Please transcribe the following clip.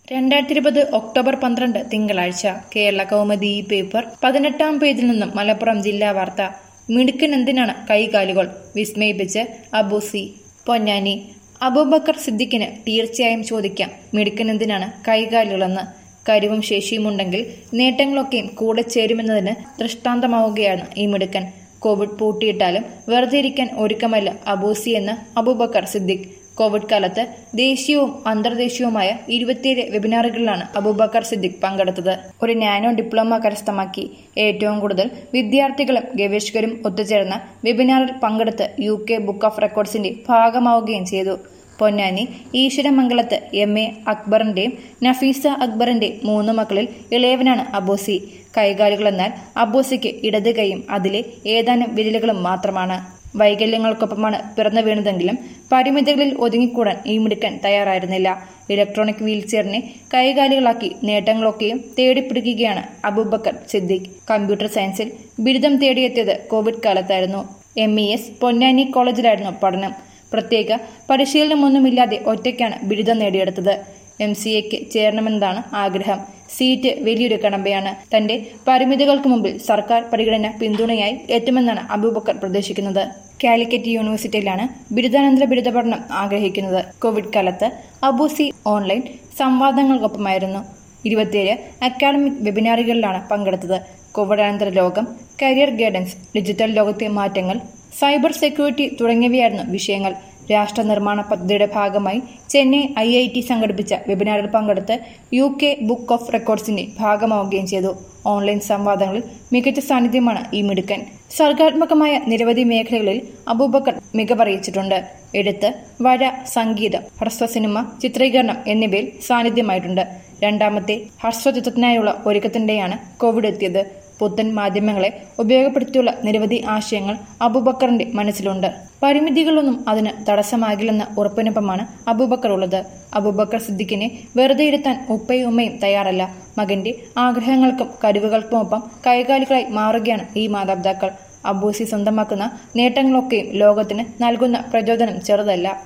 രണ്ടായിരത്തി ഇരുപത് ഒക്ടോബർ പന്ത്രണ്ട് തിങ്കളാഴ്ച കേരള കൗമുദി ഈ പേപ്പർ പതിനെട്ടാം പേജിൽ നിന്നും മലപ്പുറം ജില്ലാ വാർത്ത മിടുക്കൻ എന്തിനാണ് കൈകാലുകൾ വിസ്മയിപ്പിച്ച് അബൂസി പൊന്നാനി അബൂബക്കർ സിദ്ദിഖിന് തീർച്ചയായും ചോദിക്കാം മിടുക്കൻ എന്തിനാണ് കൈകാലുകളെന്ന് കഴിവും ശേഷിയുമുണ്ടെങ്കിൽ നേട്ടങ്ങളൊക്കെയും കൂടെ ചേരുമെന്നതിന് ദൃഷ്ടാന്തമാവുകയാണ് ഈ മിടുക്കൻ കോവിഡ് പൂട്ടിയിട്ടാലും വെറുതെ ഇരിക്കാൻ ഒരുക്കമല്ല അബൂസി എന്ന അബൂബക്കർ സിദ്ദിഖ് കോവിഡ് കാലത്ത് ദേശീയവും അന്തർദേശീയവുമായ ഇരുപത്തിയേഴ് വെബിനാറുകളിലാണ് അബൂബക്കർ സിദ്ദിഖ് പങ്കെടുത്തത് ഒരു നാനോ ഡിപ്ലോമ കരസ്ഥമാക്കി ഏറ്റവും കൂടുതൽ വിദ്യാർത്ഥികളും ഗവേഷകരും ഒത്തുചേർന്ന വെബിനാറിൽ പങ്കെടുത്ത് യു കെ ബുക്ക് ഓഫ് റെക്കോർഡ്സിന്റെ ഭാഗമാവുകയും ചെയ്തു പൊന്നാനി ഈശ്വരമംഗലത്ത് എം എ അക്ബറിന്റെയും നഫീസ അക്ബറിന്റെ മൂന്ന് മക്കളിൽ ഇളയവനാണ് അബോസി കൈകാലുകളെന്നാൽ അബോസിക്ക് ഇടത് കൈയും അതിലെ ഏതാനും വിരലുകളും മാത്രമാണ് വൈകല്യങ്ങൾക്കൊപ്പമാണ് പിറന്നു വീണതെങ്കിലും പരിമിതികളിൽ ഒതുങ്ങിക്കൂടാൻ ഈ മിടുക്കൻ തയ്യാറായിരുന്നില്ല ഇലക്ട്രോണിക് വീൽചെയറിനെ കൈകാലികളാക്കി നേട്ടങ്ങളൊക്കെയും തേടിപ്പിടിക്കുകയാണ് അബൂബക്കർ സിദ്ദിഖ് കമ്പ്യൂട്ടർ സയൻസിൽ ബിരുദം തേടിയെത്തിയത് കോവിഡ് കാലത്തായിരുന്നു എം ഇ എസ് പൊന്നാനി കോളേജിലായിരുന്നു പഠനം പ്രത്യേക പരിശീലനമൊന്നുമില്ലാതെ ഒറ്റയ്ക്കാണ് ബിരുദം നേടിയെടുത്തത് എം സി എക്ക് ചേരണമെന്നതാണ് ആഗ്രഹം സീറ്റ് വലിയൊരു കടമ്പയാണ് തന്റെ പരിമിതികൾക്ക് മുമ്പിൽ സർക്കാർ പരിഗണന പിന്തുണയായി എത്തുമെന്നാണ് അബൂബക്കർ പ്രതീക്ഷിക്കുന്നത് കാലിക്കറ്റ് യൂണിവേഴ്സിറ്റിയിലാണ് ബിരുദാനന്തര ബിരുദ പഠനം ആഗ്രഹിക്കുന്നത് കോവിഡ് കാലത്ത് അബൂസി ഓൺലൈൻ സംവാദങ്ങൾക്കൊപ്പമായിരുന്നു ഇരുപത്തിയേഴ് അക്കാഡമിക് വെബിനാറുകളിലാണ് പങ്കെടുത്തത് കോവിഡാനന്തര ലോകം കരിയർ ഗൈഡൻസ് ഡിജിറ്റൽ ലോകത്തെ മാറ്റങ്ങൾ സൈബർ സെക്യൂരിറ്റി തുടങ്ങിയവയായിരുന്നു വിഷയങ്ങൾ രാഷ്ട്ര നിർമ്മാണ പദ്ധതിയുടെ ഭാഗമായി ചെന്നൈ ഐ ഐ ടി സംഘടിപ്പിച്ച വെബിനാറിൽ പങ്കെടുത്ത് യു കെ ബുക്ക് ഓഫ് റെക്കോർഡ്സിന്റെ ഭാഗമാവുകയും ചെയ്തു ഓൺലൈൻ സംവാദങ്ങളിൽ മികച്ച സാന്നിധ്യമാണ് ഈ മിടുക്കൻ സർഗാത്മകമായ നിരവധി മേഖലകളിൽ അബൂബക്കർ മികവറിയിച്ചിട്ടുണ്ട് എഴുത്ത് വര സംഗീതം ഹ്രസ്വ സിനിമ ചിത്രീകരണം എന്നിവയിൽ സാന്നിധ്യമായിട്ടുണ്ട് രണ്ടാമത്തെ ഹ്രസ്വചിത്രത്തിനായുള്ള ഒരുക്കത്തിന്റെയാണ് കോവിഡ് എത്തിയത് പുത്തൻ മാധ്യമങ്ങളെ ഉപയോഗപ്പെടുത്തിയുള്ള നിരവധി ആശയങ്ങൾ അബൂബക്കറിന്റെ മനസ്സിലുണ്ട് പരിമിതികളൊന്നും അതിന് തടസ്സമാകില്ലെന്ന ഉറപ്പിനൊപ്പമാണ് അബൂബക്കർ ഉള്ളത് അബൂബക്കർ സിദ്ദിഖിനെ വെറുതെ ഇരുത്താൻ ഉപ്പയും ഉമ്മയും തയ്യാറല്ല മകന്റെ ആഗ്രഹങ്ങൾക്കും കഴിവുകൾക്കുമൊപ്പം കൈകാലികളായി മാറുകയാണ് ഈ മാതാപിതാക്കൾ അബൂസി സ്വന്തമാക്കുന്ന നേട്ടങ്ങളൊക്കെയും ലോകത്തിന് നൽകുന്ന പ്രചോദനം ചെറുതല്ല